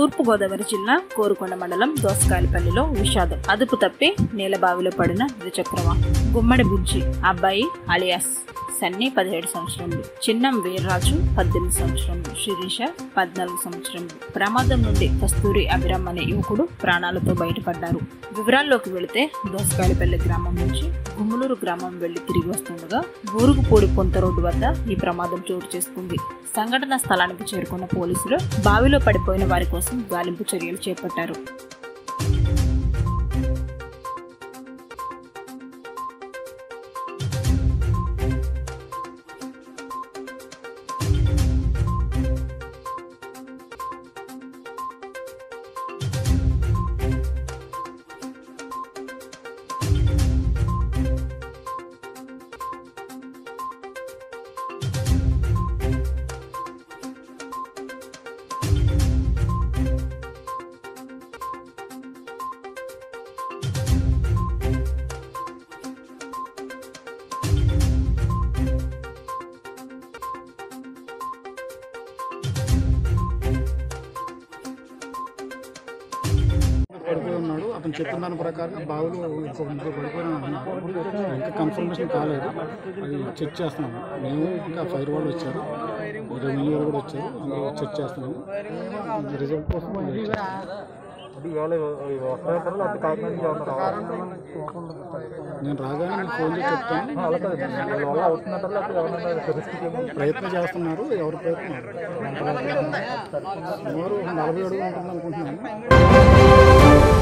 తూర్పుగోదావరి జిల్లా కోరుకొండ మండలం దోసకాయలపల్లిలో విషాదం అదుపు తప్పి నీలబావిలో పడిన ద్విచక్ర వాహనం గుమ్మడి బుజ్జి అబ్బాయి అలియాస్ సన్నీ పదిహేడు సంవత్సరములు చిన్నం వీర్రాజు పద్దెనిమిది సంవత్సరములు శిరీష పద్నాలుగు సంవత్సరములు ప్రమాదం నుండి కస్తూరి అభిరామ్ అనే యువకుడు ప్రాణాలతో బయటపడ్డారు వివరాల్లోకి వెళితే దోసకాయలపల్లి గ్రామం నుంచి గుమ్మలూరు గ్రామం వెళ్లి తిరిగి వస్తుండగా బూరుగుపూడి పొంత రోడ్డు వద్ద ఈ ప్రమాదం చోటు చేసుకుంది సంఘటన స్థలానికి చేరుకున్న పోలీసులు బావిలో పడిపోయిన వారి కోసం గాలింపు చర్యలు చేపట్టారు పడిపోయి ఉన్నాడు అతను చెప్పిన దాని ప్రకారం బావిలో ఇంకో ముగ్గురు పడిపోయిన అంటున్నారు ఇంకా కన్ఫర్మేషన్ కాలేదు అది చెక్ చేస్తున్నాము మేము ఇంకా ఫైర్ వాళ్ళు వచ్చారు రెవెన్యూ వాళ్ళు కూడా వచ్చారు అందులో చెక్ చేస్తున్నాము రిజల్ట్ కోసం wait చేస్తున్నాము. నేను రాగానే మీకు ఫోన్ చేసి చెప్తాను ప్రయత్నం చేస్తున్నారు ఎవరు ప్రయత్నం సుమారు నలభై అడుగులు ఉంటుంది అనుకుంటున్నాను